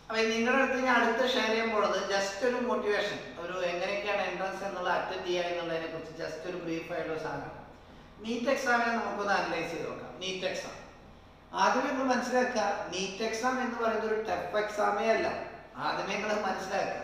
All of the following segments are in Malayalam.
അപ്പൊ നിങ്ങളുടെ അടുത്ത് ഞാൻ അടുത്ത് ഷെയർ ചെയ്യാൻ പോണത് ജസ്റ്റ് ഒരു മോട്ടിവേഷൻ ഒരു എങ്ങനെയൊക്കെയാണ് എൻട്രൻസ് എന്നുള്ള അറ്റൻഡ് ചെയ്യുക എന്നുള്ളതിനെ കുറിച്ച് ജസ്റ്റ് ഒരു ബ്രീഫ് ആയിട്ടുള്ള സാധനം നീറ്റ് എക്സാമിനെ നമുക്കൊന്ന് അനലൈസ് ചെയ്ത് നോക്കാം നീറ്റ് എക്സാം ആദ്യമേ നമ്മൾ മനസ്സിലാക്കുക നീറ്റ് എക്സാം എന്ന് പറയുന്നത് ഒരു ടഫ് എക്സാമേ അല്ല ആദ്യമേ നിങ്ങൾ മനസ്സിലാക്കുക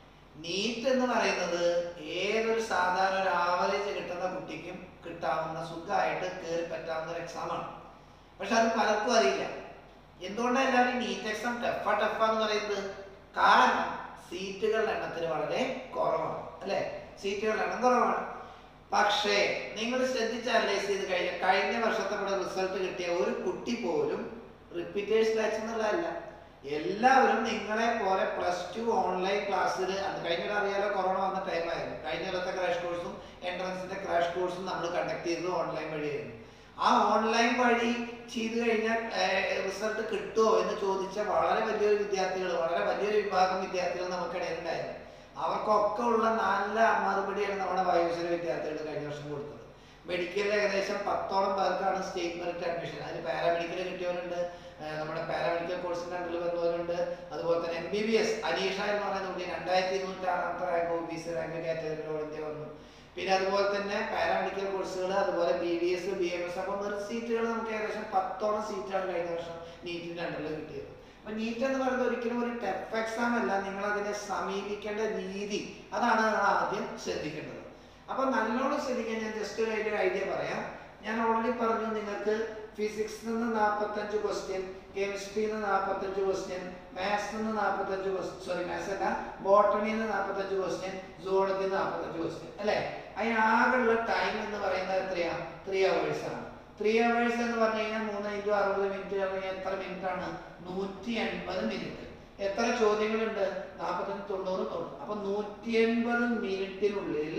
നീറ്റ് എന്ന് പറയുന്നത് ഏതൊരു സാധാരണ ഒരു ആവറേജ് കിട്ടുന്ന കുട്ടിക്കും കിട്ടാവുന്ന സുഖമായിട്ട് കയറി പറ്റാവുന്ന ഒരു എക്സാമാണ് പക്ഷെ അത് പലർക്കും അറിയില്ല എന്തുകൊണ്ടാണ് എല്ലാവരും നീറ്റ് എക്സാം ടഫ ടഫ എന്ന് പറയുന്നത് കാരണം സീറ്റുകളുടെ എണ്ണത്തിന് വളരെ കുറവാണ് അല്ലെ സീറ്റുകളുടെ എണ്ണം കുറവാണ് പക്ഷേ നിങ്ങൾ ശ്രദ്ധിച്ച് അനലൈസ് ചെയ്ത് കഴിഞ്ഞാൽ കഴിഞ്ഞ വർഷത്തെ ഇവിടെ റിസൾട്ട് കിട്ടിയ ഒരു കുട്ടി പോലും റിപ്പീറ്റേഴ്സ് ബാച്ച് എന്നുള്ളതല്ല എല്ലാവരും നിങ്ങളെ പോലെ പ്ലസ് ടു ഓൺലൈൻ ക്ലാസ്സിൽ അത് കഴിഞ്ഞ അറിയാലോ കൊറോണ വന്ന ടൈമായിരുന്നു കഴിഞ്ഞ കൊല്ലത്തെ ക്രാഷ് കോഴ്സും എൻട്രൻസിന്റെ ക്രാഷ് കോഴ്സും നമ്മൾ കണ്ടക്ട് ചെയ്തത് ഓൺലൈൻ വഴിയായിരുന്നു ആ ഓൺലൈൻ വഴി ചെയ്തു കഴിഞ്ഞാൽ റിസൾട്ട് കിട്ടുമോ എന്ന് ചോദിച്ച വളരെ വലിയൊരു വിദ്യാർത്ഥികൾ വളരെ വലിയൊരു വിഭാഗം വിദ്യാർത്ഥികൾ നമുക്കിടയിൽ ഉണ്ടായിരുന്നു അവർക്കൊക്കെ ഉള്ള നല്ല മറുപടിയാണ് നമ്മുടെ വായുശ്വര വിദ്യാർത്ഥികൾ കഴിഞ്ഞ വർഷം കൊടുത്തത് മെഡിക്കലിൽ ഏകദേശം പത്തോളം പേർക്കാണ് സ്റ്റേറ്റ് മെറിറ്റ് അഡ്മിഷൻ അതിന് പാരാമെഡിക്കൽ കിട്ടിയവരുണ്ട് ഏർ നമ്മുടെ പാരാമെഡിക്കൽ കോഴ്സിന്റെ അണ്ടറിൽ വന്നവരുണ്ട് അതുപോലെ തന്നെ M B B S Aneesha എന്ന് പറയുന്ന കുട്ടി രണ്ടായിരത്തി ഇരുന്നൂറ്റി ആറാമത്തെ rank O B C rank കാറ്റഗറിയിൽ ഓൾ ഇന്ത്യ വന്നു പിന്നെ അതുപോലെ തന്നെ പാരാമെഡിക്കൽ കോഴ്സുകൾ അതുപോലെ B B S B M S അപ്പോൾ മെറിറ്റ് സീറ്റുകൾ നമുക്ക് ഏകദേശം പത്തോളം സീറ്റാണ് കഴിഞ്ഞ വർഷം നീറ്റിന്റെ അണ്ടറിൽ കിട്ടിയത് അപ്പൊ നീറ്റ് എന്ന് പറയുന്നത് ഒരിക്കലും ഒരു ടഫ് എക്സാം അല്ല നിങ്ങൾ അതിനെ സമീപിക്കേണ്ട രീതി അതാണ് നിങ്ങൾ ആദ്യം ശ്രദ്ധിക്കേണ്ടത് അപ്പൊ നല്ലോണം ശ്രദ്ധിക്കാൻ ഞാൻ ജസ്റ്റ് ഒരു അതിന്റെ ഐഡിയ പറയാം ഞാൻ ഓൾറെഡി പറഞ്ഞു നിങ്ങൾക്ക് ഫിസിക്സിൽ നിന്ന് നാൽപ്പത്തഞ്ച് ക്വസ്റ്റ്യൻ കെമിസ്ട്രിയിൽ നിന്ന് നാൽപ്പത്തഞ്ച് ക്വസ്റ്റ്യൻ മാത്സിൽ നിന്ന് നാൽപ്പത്തഞ്ച് ക്വസ്റ്റ്യൻ സോറി മാത്സ് അല്ല ബോട്ടണിയിൽ നിന്ന് നാൽപ്പത്തഞ്ച് ക്വസ്റ്റ്യൻ സുവോളജിയിൽ നിന്ന് നാൽപ്പത്തഞ്ച് ക്വസ്റ്റ്യൻ അല്ലേ അതിനാകെയുള്ള ടൈം എന്ന് പറയുന്നത് എത്രയാ ത്രീ അവേഴ്സ് ആണ് ത്രീ അവേഴ്സ് എന്ന് പറഞ്ഞു കഴിഞ്ഞാൽ മൂന്ന് ഇൻറ്റു അറുപത് മിനിറ്റ് പറഞ്ഞാൽ എത്ര മിനിറ്റ് ആണ് നൂറ്റി എൺപത് മിനിറ്റ് എത്ര ചോദ്യങ്ങളുണ്ട് നാൽപ്പത്തഞ്ച് തൊണ്ണൂറ് തൊണ്ണൂറ് അപ്പൊ നൂറ്റി എൺപത് മിനിറ്റിനുള്ളിൽ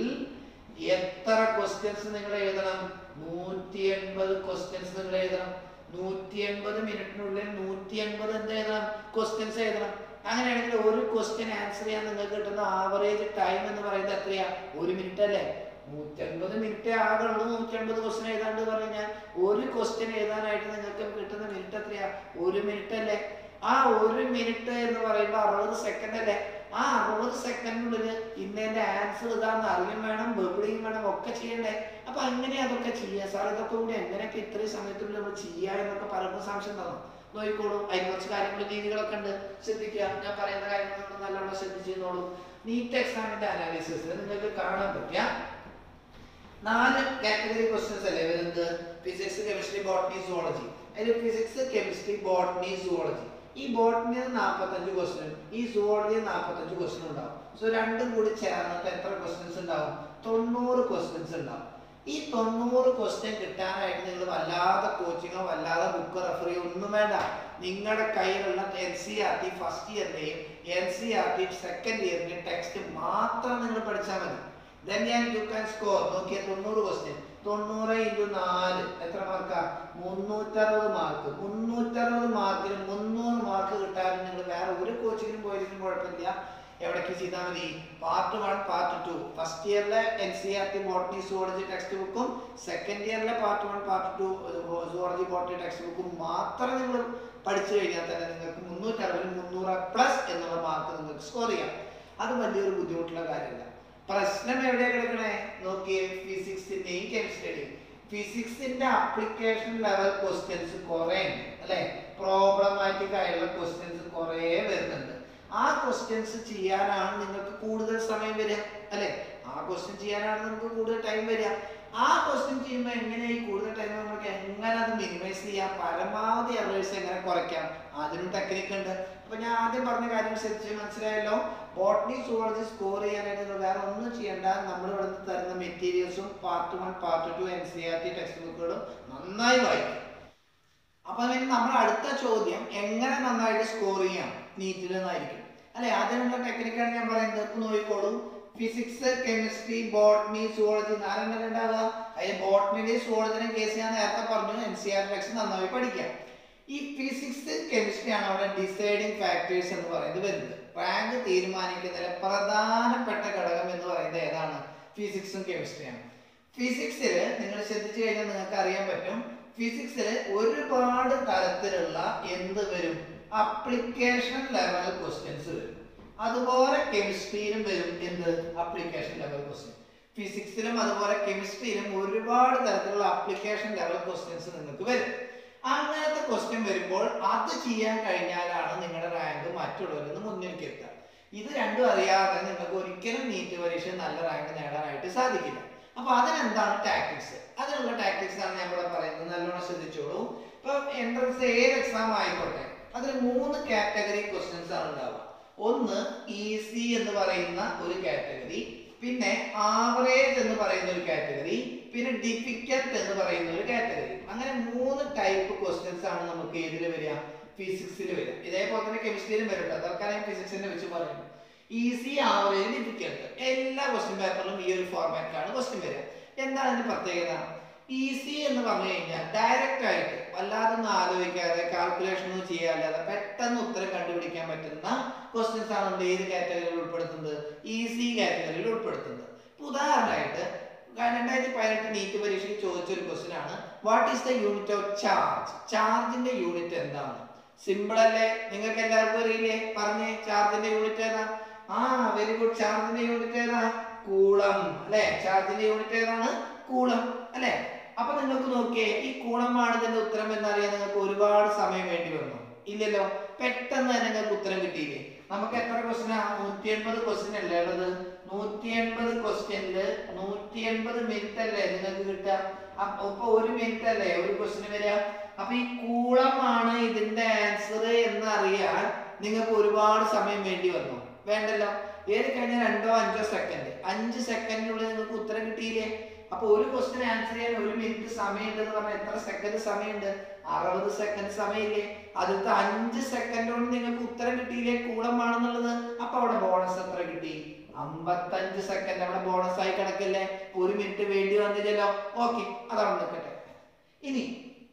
എത്ര ക്വസ്റ്റ്യൻസ് നിങ്ങൾ എഴുതണം നൂറ്റി എൺപത് ക്വസ്റ്റ്യൻസ് നിങ്ങൾ എഴുതണം നൂറ്റി എൺപത് മിനിറ്റിനുള്ളിൽ നൂറ്റി എൺപത് എന്ത് എഴുതണം ക്വസ്റ്റ്യൻസ് എഴുതണം അങ്ങനെയാണെങ്കിൽ ഒരു ക്വസ്റ്റ്യൻ ആൻസർ ചെയ്യാൻ നിങ്ങൾക്ക് കിട്ടുന്ന ആവറേജ് ടൈം എന്ന് പറയുന്നത് എത്രയാ ഒരു മിനിറ്റ് അല്ലേ നൂറ്റൻപത് മിനിറ്റ് ആകുള്ളൂ നൂറ്റൻപത് ക്വസ്റ്റ്യൻ എഴുതാണ്ട് പറഞ്ഞാൽ ഒരു ക്വസ്റ്റ്യൻ എഴുതാനായിട്ട് നിങ്ങൾക്ക് കിട്ടുന്ന മിനിറ്റ് എത്രയാ ഒരു മിനിറ്റ് അല്ലേ ആ ഒരു മിനിറ്റ് എന്ന് പറയുമ്പോൾ അറുപത് സെക്കൻഡ് അല്ലേ ആ അറുപത് സെക്കൻഡിനുള്ളിൽ ഇന്നതിന്റെ ആൻസർ ഇതാന്ന് അറിയും വേണം ബബിളിങ് വേണം ഒക്കെ ചെയ്യണ്ടേ അപ്പൊ അങ്ങനെ അതൊക്കെ ചെയ്യുക സാർ ഇതൊക്കെ കൂടി എങ്ങനെയൊക്കെ ഇത്രയും സമയത്തിനുള്ളിൽ നമ്മൾ ചെയ്യുക എന്നൊക്കെ പലർക്കും സംശയം തന്നു നോക്കിക്കോളൂ അതിന് കുറച്ച് കാര്യങ്ങൾ രീതികളൊക്കെ ഉണ്ട് ശ്രദ്ധിക്കുക ഞാൻ പറയുന്ന കാര്യങ്ങൾ നിങ്ങൾ നല്ലോണം ശ്രദ്ധിച്ചിരുന്നോളൂ നീറ്റ് എക്സാമിന്റെ അനാലിസിസ് നിങ്ങൾക്ക് കാണാൻ പറ്റിയ നാല് കാറ്റഗറി ക്വസ്റ്റ്യൻസ് അല്ലേ വരുന്നത് ഫിസിക്സ് കെമിസ്ട്രി ബോട്ടണി സുവോളജി അതിൽ ഫിസിക്സ് കെമിസ്ട്രി ബോട്ടണി സുവോളജി ഈ ബോട്ടണിയിൽ നാൽപ്പത്തഞ്ച് ക്വസ്റ്റ്യൻ ഈ സുവോളജിയിൽ നാൽപ്പത്തഞ്ച് ക്വസ്റ്റ്യൻ ഉണ്ടാവും സോ രണ്ടും കൂടി ചേർന്നിട്ട് എത്ര ക്വസ്റ്റ്യൻസ് ഉണ്ടാവും തൊണ്ണൂറ് ക്വസ്റ്റ്യൻസ് ഉണ്ടാവും ഈ തൊണ്ണൂറ് ക്വസ്റ്റ്യൻ കിട്ടാനായിട്ട് നിങ്ങൾ വല്ലാതെ കോച്ചിങ്ങോ വല്ലാതെ ബുക്ക് റെഫർ ചെയ്യോ ഒന്നും വേണ്ട നിങ്ങളുടെ കയ്യിലുള്ള N C R T first ഇയറിന്റെയും N C R T second ഇയറിന്റെയും ടെക്സ്റ്റ് മാത്രം നിങ്ങൾ പഠിച്ചാൽ മതി ദെൻ ഞാൻ യു ക്യാൻ സ്കോർ നോക്കിയ തൊണ്ണൂറ് ക്വസ്റ്റ്യൻ തൊണ്ണൂറ് ഇൻറ്റു നാല് എത്ര മാർക്കാ മുന്നൂറ്ററുപത് മാർക്ക് മുന്നൂറ്ററുപത് മാർക്കിന് മുന്നൂറ് മാർക്ക് കിട്ടാനും നിങ്ങൾ വേറെ ഒരു കോച്ചിങ്ങിനും പോയാലും കുഴപ്പമില്ല എവിടേക്ക് ചെയ്താൽ മതി part one part two first ഇയറിലെ N C R T botany zoology text ബുക്കും സെക്കൻഡ് ഇയറിലെ part one part two zoology botany text ബുക്കും മാത്രം നിങ്ങൾ പഠിച്ചു കഴിഞ്ഞാൽ തന്നെ നിങ്ങൾക്ക് മുന്നൂറ്ററുപതിന് മുന്നൂറ് പ്ലസ് എന്നുള്ള മാർക്ക് നിങ്ങൾക്ക് സ്കോർ ചെയ്യാം അത് വലിയൊരു ബുദ്ധിമുട്ടുള്ള കാര്യമല്ല പ്രശ്നം എവിടെയാ കിടക്കണേ നോക്കിയേ ഫിസിക്സിന്റെയും കെമിസ്ട്രിയുടെയും ഫിസിക്സിന്റെ അപ്ലിക്കേഷൻ ലെവൽ ക്വസ്റ്റ്യൻസ് കുറേ ഉണ്ട് അല്ലെ പ്രോബ്ലമാറ്റിക് ആയിട്ടുള്ള ക്വസ്റ്റ്യൻസ് കുറേ വരുന്നുണ്ട് ആ ക്വസ്റ്റ്യൻസ് ചെയ്യാനാണ് നിങ്ങൾക്ക് കൂടുതൽ സമയം വരിക അല്ലെ ആ ക്വസ്റ്റ്യൻ ചെയ്യാനാണ് നമുക്ക് കൂടുതൽ ടൈം വരിക ആ ക്വസ്റ്റ്യൻ ചെയ്യുമ്പോൾ എങ്ങനെ ഈ കൂടുതൽ ടൈം നമുക്ക് എങ്ങനെ അത് മിനിമൈസ് ചെയ്യാം പരമാവധി എറേഴ്സ് എങ്ങനെ കുറയ്ക്കാം അതിനും ടെക്നിക്ക് ഉണ്ട് അപ്പൊ ഞാൻ ആദ്യം പറഞ്ഞ കാര്യം ശ്രദ്ധിച്ച് മനസ്സിലായല്ലോ ബോട്ടണി സുവോളജി സ്കോർ ചെയ്യാനായിട്ട് നിങ്ങൾ വേറെ ഒന്നും ചെയ്യണ്ട നമ്മൾ ഇവിടുന്ന് തരുന്ന മെറ്റീരിയൽസും part one part two N C R T text ബുക്കുകളും നന്നായി വായിക്കും അപ്പൊ പിന്നെ നമ്മൾ അടുത്ത ചോദ്യം എങ്ങനെ നന്നായിട്ട് സ്കോർ ചെയ്യാം നീറ്റിൽ നിന്നായിരിക്കും അല്ലെ അതിനുള്ള ടെക്നിക്കാണ് ഞാൻ പറയുന്നത് ഇപ്പൊ നോക്കിക്കോളൂ ഫിസിക്സ് കെമിസ്ട്രി ബോട്ടണി സുവോളജി നാലെണ്ണം ഉണ്ടാവുക അതിൽ ബോട്ടണിയുടെയും സുവോളജിയുടെയും കേസ് ഞാൻ നേരത്തെ പറഞ്ഞു എൻ സി ആർ ടെക്സ്റ്റ് നന്നായി പഠിക്കാം ഈ ഫിസിക്സ് കെമിസ്ട്രി ആണ് അവിടെ ഡിസൈഡിങ് ഫാക്ടേഴ്സ് എന്ന് പറയുന്നത് വരുന്നത് റാങ്ക് തീരുമാനിക്കുന്നതിലെ പ്രധാനപ്പെട്ട ഘടകം എന്ന് പറയുന്നത് ഏതാണ് ഫിസിക്സും കെമിസ്ട്രിയാണ് ഫിസിക്സിൽ നിങ്ങൾ ശ്രദ്ധിച്ചു കഴിഞ്ഞാൽ നിങ്ങൾക്ക് അറിയാൻ പറ്റും ഫിസിക്സിൽ ഒരുപാട് തരത്തിലുള്ള എന്ത് വരും അപ്ലിക്കേഷൻ ലെവൽ ക്വസ്റ്റ്യൻസ് വരും അതുപോലെ കെമിസ്ട്രിയിലും വരും എന്ത് അപ്ലിക്കേഷൻ ലെവൽ ക്വസ്റ്റ്യൻ ഫിസിക്സിലും അതുപോലെ കെമിസ്ട്രിയിലും ഒരുപാട് തരത്തിലുള്ള അപ്ലിക്കേഷൻ ലെവൽ ക്വസ്റ്റ്യൻസ് നിങ്ങൾക്ക് വരും അങ്ങനത്തെ ക്വസ്റ്റ്യൻ വരുമ്പോൾ അത് ചെയ്യാൻ കഴിഞ്ഞാലാണ് നിങ്ങളുടെ റാങ്ക് മറ്റുള്ളവരിൽ നിന്ന് മുന്നിലേക്ക് എത്തുക ഇത് രണ്ടും അറിയാതെ നിങ്ങൾക്ക് ഒരിക്കലും നീറ്റ് പരീക്ഷ നല്ല റാങ്ക് നേടാനായിട്ട് സാധിക്കില്ല അപ്പൊ അതിനെന്താണ് ടാക്ടിക്സ് അതിനുള്ള ടാക്ടിക്സ് ആണ് ഞാൻ ഇവിടെ പറയുന്നത് നല്ലോണം ശ്രദ്ധിച്ചോളൂ ഇപ്പൊ എൻട്രൻസ് ഏത് എക്സാം ആയിക്കോട്ടെ അതിൽ മൂന്ന് കാറ്റഗറി ക്വസ്റ്റ്യൻസ് ആണ് ഉണ്ടാവുക ഒന്ന് ഈസി എന്ന് പറയുന്ന ഒരു കാറ്റഗറി പിന്നെ ആവറേജ് എന്ന് പറയുന്ന ഒരു കാറ്റഗറി പിന്നെ ഡിഫിക്കൽട്ട് എന്ന് പറയുന്ന ഒരു കാറ്റഗറി അങ്ങനെ മൂന്ന് ടൈപ്പ് ക്വസ്റ്റ്യൻസ് ആണ് നമുക്ക് ഏതിൽ വരിക ഫിസിക്സിൽ വരിക ഇതേപോലെ തന്നെ കെമിസ്ട്രിയിലും വരും കേട്ടോ തൽക്കാലം ഫിസിക്സിനെ വെച്ച് പറയുന്നത് ഈസി ആവറേജ് ഡിഫിക്കൽട്ട് എല്ലാ ക്വസ്റ്റ്യൻ പേപ്പറിലും ഈ ഒരു ഫോർമാറ്റിലാണ് ക്വസ്റ്റ്യൻ വരിക എന്താണ് അതിന്റെ പ്രത്യേകത ഈസി എന്ന് പറഞ്ഞു കഴിഞ്ഞാൽ ഡയറക്റ്റ് ആയിട്ട് വല്ലാതൊന്നും ആലോചിക്കാതെ കാൽക്കുലേഷൻ ഒന്നും ചെയ്യാതെ പെട്ടെന്ന് ഉത്തരം കണ്ടുപിടിക്കാൻ പറ്റുന്ന ക്വസ്റ്റ്യൻസ് ആണ് നമ്മൾ ഏത് കാറ്റഗറിയിൽ ഉൾപ്പെടുത്തുന്നത് ഈസി കാറ്റഗറിയിൽ ഉൾപ്പെടുത്തുന്നത് ഇപ്പൊ ഉദാഹരണമായിട്ട് രണ്ടായിരത്തി പതിനെട്ട് നീറ്റ് പരീക്ഷയ്ക്ക് ചോദിച്ച ഒരു ക്വസ്റ്റ്യൻ ആണ് what is the unit of charge ചാർജിന്റെ യൂണിറ്റ് എന്താണ് സിമ്പിൾ അല്ലേ നിങ്ങൾക്ക് എല്ലാവർക്കും അറിയില്ലേ പറഞ്ഞേ ചാർജിന്റെ യൂണിറ്റ് ഏതാ ആ വെരി ഗുഡ് ചാർജിന്റെ യൂണിറ്റ് ഏതാ കൂളം അല്ലെ ചാർജിന്റെ യൂണിറ്റ് ഏതാണ് കൂളം അല്ലെ അപ്പൊ നിങ്ങൾക്ക് നോക്കിയേ ഈ കൂളമാണ് ഇതിന്റെ ഉത്തരം എന്നറിയാൻ നിങ്ങൾക്ക് ഒരുപാട് സമയം വേണ്ടി വന്നു ഇല്ലല്ലോ പെട്ടെന്ന് തന്നെ നിങ്ങൾക്ക് ഉത്തരം കിട്ടിയില്ലേ നമുക്ക് എത്ര ക്വസ്റ്റ്യൻ നൂറ്റി എൺപത് ക്വസ്റ്റ്യൻ അല്ലേ ഉള്ളത് നൂറ്റി എൺപത് ക്വസ്റ്റ്യനില് നൂറ്റി എൺപത് മിനിറ്റ് അല്ലേ നിങ്ങൾക്ക് കിട്ടുക അപ്പൊ ഇപ്പൊ ഒരു മിനിറ്റ് അല്ലേ ഒരു ക്വസ്റ്റ്യൻ വരിക അപ്പൊ ഈ കൂളമാണ് ഇതിന്റെ ആൻസർ എന്ന് അറിയാൻ നിങ്ങൾക്ക് ഒരുപാട് സമയം വേണ്ടി വന്നു വേണ്ടല്ലോ ഏത് കഴിഞ്ഞാൽ രണ്ടോ അഞ്ചോ സെക്കൻഡ് അഞ്ച് സെക്കൻഡിനുള്ളിൽ നിങ്ങൾക്ക് ഉത്തരം കിട്ടിയില്ലേ അപ്പൊ ഒരു ക്വസ്റ്റ്യൻ ആൻസർ ചെയ്യാൻ ഒരു മിനിറ്റ് സമയമുണ്ട് എന്ന് പറഞ്ഞാൽ എത്ര സെക്കൻഡ് സമയമുണ്ട് അറുപത് സെക്കൻഡ് സമയമില്ലേ അതിലത്തെ അഞ്ച് സെക്കൻഡ് കൊണ്ട് നിങ്ങൾക്ക് ഉത്തരം കിട്ടിയില്ലേ കൂളമാണെന്നുള്ളത് അപ്പൊ അവിടെ ബോണസ് എത്ര കിട്ടി അമ്പത്തഞ്ച് സെക്കൻഡ് അവിടെ ബോണസ് ആയി കിടക്കില്ലേ ഒരു മിനിറ്റ് വേണ്ടി വന്നില്ലല്ലോ ഓക്കെ അതവിടെ നിൽക്കട്ടെ ഇനി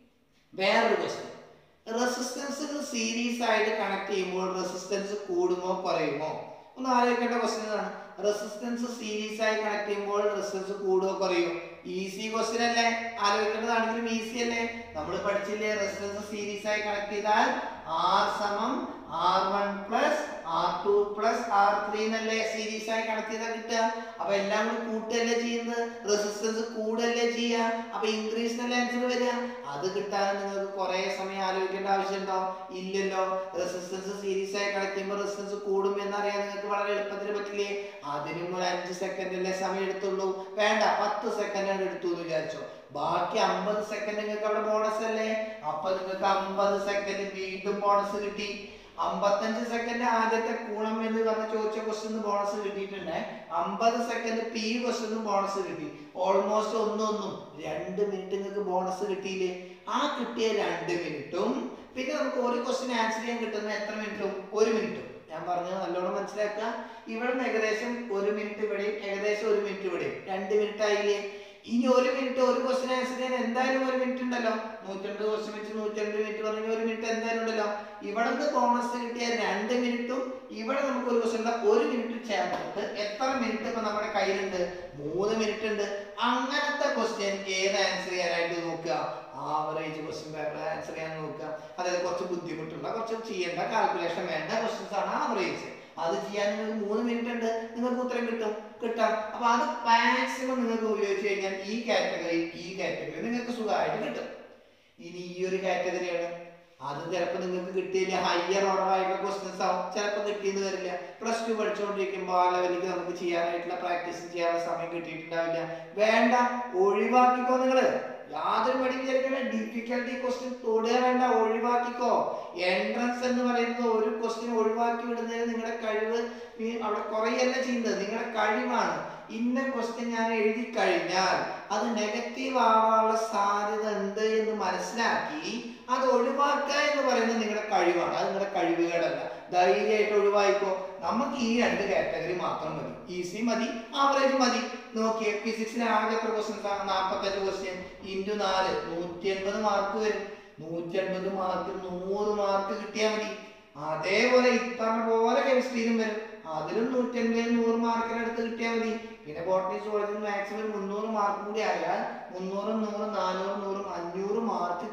വേറൊരു ക്വസ്റ്റ്യൻ റെസിസ്റ്റൻസ് സീരീസ് ആയിട്ട് കണക്ട് ചെയ്യുമ്പോൾ റെസിസ്റ്റൻസ് കൂടുമോ കുറയുമോ ഒന്ന് ആലോചിക്കേണ്ട ക്വസ്റ്റ്യൻ ആണ് റെസിസ്റ്റൻസ് സീരീസ് ആയി കണക്ട് ചെയ്യുമ്പോൾ റെസിസ്റ്റൻസ് കൂടുമോ കുറയോ ഈസി ക്വസ്റ്റ്യൻ അല്ലേ ആലോചിക്കേണ്ടതാണെങ്കിലും ഈസി അല്ലേ നമ്മൾ പഠിച്ചില്ലേ റെസിസ്റ്റൻസ് സീരീസ് ആയി കണക്ട് ചെയ്താൽ ആർ സമം R one plus R two plus R three എന്നല്ലേ സീരീസ് ആയി കണക്ട് ചെയ്താൽ കിട്ടുക അപ്പൊ എല്ലാം കൂടി കൂട്ടല്ലേ ചെയ്യുന്നത് റെസിസ്റ്റൻസ് കൂടല്ലേ ചെയ്യുക അപ്പൊ ഇൻക്രീസ് അല്ലേ ആൻസർ വരിക അത് കിട്ടാൻ നിങ്ങൾക്ക് കുറെ സമയം ആലോചിക്കേണ്ട ആവശ്യമുണ്ടോ ഇല്ലല്ലോ റെസിസ്റ്റൻസ് സീരീസ് ആയി കണക്ട് ചെയ്യുമ്പോൾ റെസിസ്റ്റൻസ് കൂടും എന്നറിയാൻ നിങ്ങൾക്ക് വളരെ എളുപ്പത്തിൽ പറ്റില്ലേ അതിനും ഒരു അഞ്ച് സെക്കൻഡ് അല്ലേ സമയം എടുത്തുള്ളൂ വേണ്ട പത്ത് സെക്കൻഡ് ആണ് എടുത്തു എന്ന് വിചാരിച്ചോ ബാക്കി അമ്പത് സെക്കൻഡ് നിങ്ങൾക്ക് അവിടെ ബോണസ് അല്ലേ അപ്പൊ നിങ്ങൾക്ക് അമ്പത് സെക്കൻഡ് വീണ്ടും ബോണസ് കിട്ടി അമ്പത്തഞ്ച് സെക്കൻഡ് ആദ്യത്തെ കൂണം എന്ന് പറഞ്ഞ ചോദിച്ച ക്വസ്റ്റ്യൻ ബോണസ് കിട്ടിയിട്ടുണ്ട് അമ്പത് സെക്കൻഡ് പി ക്വസ്റ്റ്യൻ ബോണസ് കിട്ടി ഓൾമോസ്റ്റ് ഒന്നൊന്നും രണ്ട് മിനിറ്റ് നിങ്ങൾക്ക് ബോണസ് കിട്ടിയില്ലേ ആ കിട്ടിയ രണ്ട് മിനിറ്റും പിന്നെ നമുക്ക് ഒരു ക്വസ്റ്റ്യൻ ആൻസർ ചെയ്യാൻ കിട്ടുന്ന എത്ര മിനിറ്റും ഒരു മിനിറ്റും ഞാൻ പറഞ്ഞത് നല്ലോണം മനസ്സിലാക്കുക ഇവിടെ നിന്ന് ഏകദേശം ഒരു മിനിറ്റ് ഇവിടെയും ഏകദേശം ഒരു മിനിറ്റ് ഇവിടെയും രണ്ട് മിനിറ്റ് ആയില്ലേ ഇനി ഒരു മിനിറ്റ് ഒരു ക്വസ്റ്റ്യൻ ആൻസർ ചെയ്യാൻ എന്തായാലും ഒരു മിനിറ്റ് ഉണ്ടല്ലോ നൂറ്റമ്പത് ക്വസ്റ്റ്യൻ വെച്ച് നൂറ്റമ്പത് മിനിറ്റ് പറഞ്ഞാൽ ഒരു മിനിറ്റ് എന്തായാലും ഉണ്ടല്ലോ ഇവിടെ നിന്ന് ബോണസ് കിട്ടിയ രണ്ട് മിനിറ്റും ഇവിടെ നമുക്ക് ഒരു ക്വസ്റ്റ്യൻ ഒരു മിനിറ്റ് ചേർത്തിട്ട് എത്ര മിനിറ്റ് ഇപ്പൊ നമ്മുടെ കയ്യിലുണ്ട് മൂന്ന് മിനിറ്റ് ഉണ്ട് അങ്ങനത്തെ ക്വസ്റ്റ്യൻ ഏത് ആൻസർ ചെയ്യാനായിട്ട് നോക്കുക ആവറേജ് ക്വസ്റ്റ്യൻ പേപ്പർ ആൻസർ ചെയ്യാൻ നോക്കുക അതായത് കുറച്ച് ബുദ്ധിമുട്ടുള്ള കുറച്ച് ചെയ്യേണ്ട കാൽക്കുലേഷൻ വേണ്ട ക്വസ്റ്റ്യൻസ് ആണ് ആവറേജ് അത് ചെയ്യാൻ നിങ്ങൾക്ക് മൂന്ന് മിനിറ്റ് ഉണ്ട് നിങ്ങൾക്ക് ഉത്തരം കിട്ടും കിട്ടാം അപ്പൊ അത് മാക്സിമം നിങ്ങൾക്ക് ഉപയോഗിച്ച് കഴിഞ്ഞാൽ ഈ കാറ്റഗറി ഈ കാറ്റഗറി നിങ്ങൾക്ക് സുഖമായിട്ട് കിട്ടും ഇനി ഈ ഒരു കാറ്റഗറിയാണ് അത് ചിലപ്പോൾ നിങ്ങൾക്ക് കിട്ടിയില്ല ഹയർ ഓർഡർ ആയിട്ടുള്ള ക്വസ്റ്റ്യൻസ് ആവും ചിലപ്പോൾ കിട്ടിയെന്ന് വരില്ല പ്ലസ് ടു പഠിച്ചുകൊണ്ടിരിക്കുമ്പോൾ ആ ലെവലിലേക്ക് നമുക്ക് ചെയ്യാനായിട്ടുള്ള പ്രാക്ടീസ് ചെയ്യാനുള്ള സമയം കിട്ടിയിട്ടുണ്ടാവില്ല വേണ്ട ഒഴിവാക്കിക്കോ നിങ്ങള് യാതൊരു മടി വിചാരിക്കണ്ട ഡിഫിക്കൽട്ടി ക്വസ്റ്റ്യൻ തൊടുക വേണ്ട ഒഴിവാക്കിക്കോ എൻട്രൻസ് എന്ന് പറയുന്നത് ഒരു ക്വസ്റ്റ്യൻ ഒഴിവാക്കി വിടുന്നതിന് നിങ്ങളുടെ കഴിവ് നീ അവിടെ കുറയല്ല ചെയ്യുന്നത് നിങ്ങളുടെ കഴിവാണ് ഇന്ന ക്വസ്റ്റ്യൻ ഞാൻ എഴുതി കഴിഞ്ഞാൽ അത് നെഗറ്റീവ് ആവാനുള്ള സാധ്യത ഉണ്ട് എന്ന് മനസ്സിലാക്കി അത് ഒഴിവാക്കുക എന്ന് പറയുന്നത് നിങ്ങളുടെ കഴിവാണ് അത് നിങ്ങളുടെ കഴിവുകളല്ല ധൈര്യമായിട്ട് ഒഴിവായിക്കോ നമുക്ക് ഈ രണ്ട് കാറ്റഗറി മാത്രം മതി ഈസി മതി ആവറേജ് മതി നോക്കിയേ ഫിസിക്സിന് ആകെ എത്ര ക്വസ്റ്റ്യൻസ് ആണ് നാൽപ്പത്തഞ്ച് ക്വസ്റ്റ്യൻ ഇൻറ്റു നാല് നൂറ്റി എൺപത് മാർക്ക് വരും നൂറ്റി എൺപത് മാർക്ക് നൂറ് മാർക്ക് കിട്ടിയാൽ മതി അതേപോലെ ഇപ്പറഞ്ഞ പോലെ കെമിസ്ട്രിയിലും വരും അതിലും നൂറ്റി എൺപത് നൂറ് മാർക്കിനടുത്ത് കിട്ടിയാൽ മതി പിന്നെ ബോട്ടണി സോളജിന് മാക്സിമം മുന്നൂറ് മാർക്ക് കൂടി ആയാൽ മുന്നൂറും നൂറും നാനൂറും നൂറും അഞ്ഞൂറ് മാർക്ക്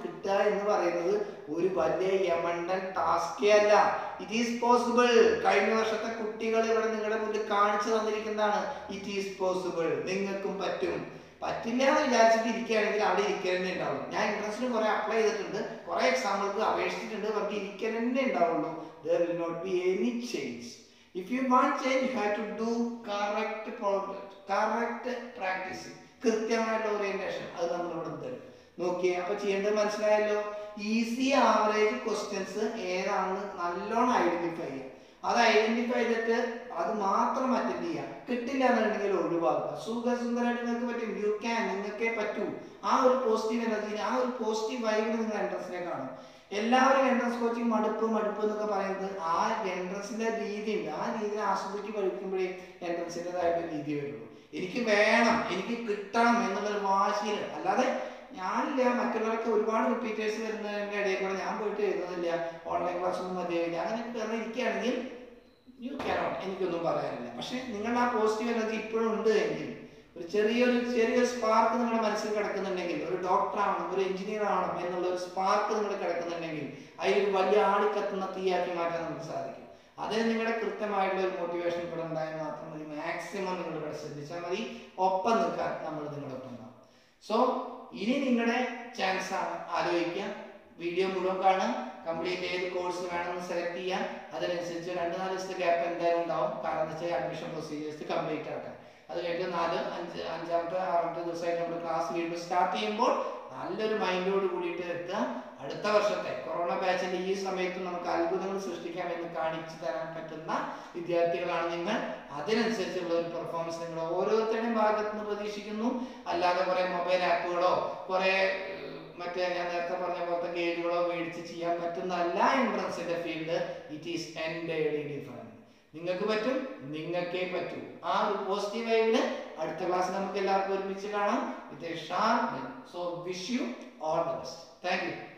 കിട്ടുക എന്ന് പറയുന്നത് ഒരു വലിയ യമണ്ടൻ ടാസ്കേ അല്ല ഇറ്റ് ഈസ് പോസിബിൾ കഴിഞ്ഞ വർഷത്തെ കുട്ടികൾ ഇവിടെ നിങ്ങളുടെ മുന്നിൽ കാണിച്ചു തന്നിരിക്കുന്നതാണ് ഇറ്റ് ഈസ് പോസിബിൾ നിങ്ങൾക്കും പറ്റും പറ്റില്ല എന്ന് വിചാരിച്ചിട്ട് ഇരിക്കുകയാണെങ്കിൽ അവിടെ ഇരിക്കൽ തന്നെ ഉണ്ടാവും ഞാൻ ഇൻട്രസ്റ്റിന് കുറെ അപ്ലൈ ചെയ്തിട്ടുണ്ട് കുറെ എക്സാമ്പിൾക്ക് അപേക്ഷിച്ചിട്ടുണ്ട് പക്ഷേ ഇരിക്കൽ തന്നെ ഉണ്ടാവുള്ളൂ there will not be any change if you want change you have to do correct correct practice കൃത്യമായിട്ടുള്ള ഓറിയന്റേഷൻ അത് നമ്മൾ ഇവിടെ തരും നോക്കിയേ അപ്പൊ ചെയ്യേണ്ടത് മനസ്സിലായല്ലോ ഈസി ആവറേജ് ക്വസ്റ്റ്യൻസ് ഏതാണെന്ന് നല്ലോണം ഐഡന്റിഫൈ ചെയ്യുക അത് ഐഡന്റിഫൈ ചെയ്തിട്ട് അത് മാത്രം അറ്റൻഡ് ചെയ്യുക കിട്ടില്ല എന്നുണ്ടെങ്കിൽ ഒഴിവാക്കുക സുഖസുന്ദരമായിട്ട് നിങ്ങൾക്ക് പറ്റും യു ക്യാൻ നിങ്ങൾക്കേ പറ്റൂ ആ ഒരു പോസിറ്റീവ് എനർജി ആ ഒരു പോസിറ്റീവ് വൈബിൽ നിങ്ങൾ എൻട്രൻസിനെ കാണും എല്ലാവരും എൻട്രൻസ് കോച്ചിങ് മടുപ്പ് മടുപ്പ് എന്നൊക്കെ പറയുന്നത് ആ എൻട്രൻസിന്റെ രീതിയുണ്ട് ആ രീതിയിൽ ആസ്വദിച്ച് പഠിക്കുമ്പോഴേ എൻട്രൻസിൻ്റെതായിട്ട് രീതി വരുള്ളൂ എനിക്ക് വേണം എനിക്ക് കിട്ടണം എന്നുള്ളൊരു വാശിയിൽ അല്ലാതെ ഞാനില്ല മറ്റുള്ളവർക്ക് ഒരുപാട് റിപ്പീറ്റേഴ്സ് വരുന്നതിൻ്റെ ഇടയിൽ കൂടെ ഞാൻ പോയിട്ട് എഴുതുന്നില്ല ഓൺലൈൻ ക്ലാസ് ഒന്നും മതിയാവില്ല അങ്ങനെ പറഞ്ഞ് ഇരിക്കുകയാണെങ്കിൽ യു ക്യാനോട്ട് എനിക്കൊന്നും പറയാനില്ല പക്ഷെ നിങ്ങളുടെ ആ പോസിറ്റീവ് എനർജി ഇപ്പോഴും ഉണ്ട് എങ്കിൽ ഒരു ചെറിയൊരു ചെറിയൊരു സ്പാർക്ക് നിങ്ങളുടെ മനസ്സിൽ കിടക്കുന്നുണ്ടെങ്കിൽ ഒരു ഡോക്ടർ ആവണം ഒരു എഞ്ചിനീയർ ആവണം എന്നുള്ള ഒരു സ്പാർക്ക് നിങ്ങൾ കിടക്കുന്നുണ്ടെങ്കിൽ അതിലൊരു വലിയ ആളിക്കത്തുന്ന തീയാക്കി മാറ്റാൻ നമുക്ക് സാധിക്കും അതിന് നിങ്ങളുടെ കൃത്യമായിട്ടുള്ള ഒരു മോട്ടിവേഷൻ ഇവിടെ ഉണ്ടായാൽ മാത്രം മതി മാക്സിമം നിങ്ങൾ ഇവിടെ ശ്രദ്ധിച്ചാൽ മതി ഒപ്പം നിൽക്കാൻ നമ്മൾ നിങ്ങളുടെ ഒപ്പം ഉണ്ടാവും സോ ഇനി നിങ്ങളുടെ ചാൻസ് ആണ് ആലോചിക്കുക വീഡിയോ മുഴുവൻ കാണുക കംപ്ലീറ്റ് ഏത് കോഴ്സ് വേണമെന്ന് സെലക്ട് ചെയ്യാം അതിനനുസരിച്ച് രണ്ട് നാല് ദിവസത്തെ ഗ്യാപ്പ് എന്തായാലും ഉണ്ടാവും കാരണം എന്താ വെച്ചാൽ അഡ്മിഷൻ പ്രൊസീജിയേഴ്സ് കംപ്ലീറ്റ് ആക്കാൻ അത് കഴിഞ്ഞ് നാല് അഞ്ച് അഞ്ചാമത്തെ ആറാമത്തെ ദിവസമായിട്ട് നമ്മൾ ക്ലാസ് വീണ്ടും സ്റ്റാർട്ട് ചെയ്യുമ്പോൾ നല്ലൊരു മൈൻഡോട് കൂടിയിട്ട് എത്തുക അടുത്ത വർഷത്തെ കൊറോണ ബാച്ചിന്റെ ഈ സമയത്ത് നമുക്ക് അത്ഭുതങ്ങൾ സൃഷ്ടിക്കാം എന്ന് കാണിച്ചു തരാൻ പറ്റുന്ന വിദ്യാർത്ഥികളാണ് നിങ്ങൾ അതിനനുസരിച്ചുള്ള ഒരു പെർഫോമൻസ് നിങ്ങൾ ഓരോരുത്തരുടെയും ഭാഗത്ത് നിന്ന് പ്രതീക്ഷിക്കുന്നു അല്ലാതെ കുറെ മൊബൈൽ ആപ്പുകളോ കുറെ മറ്റേ ഞാൻ നേരത്തെ പറഞ്ഞ പോലത്തെ ഗെയിമുകളോ മേടിച്ച് ചെയ്യാൻ പറ്റുന്നതല്ല എൻട്രൻസിന്റെ field it is entirely different നിങ്ങൾക്ക് പറ്റും നിങ്ങൾക്കേ പറ്റൂ ആ ഒരു പോസിറ്റീവ് വൈബില് അടുത്ത ക്ലാസ് നമുക്ക് എല്ലാവർക്കും ഒരുമിച്ച് കാണാം with a sharp so wish you all the best thank U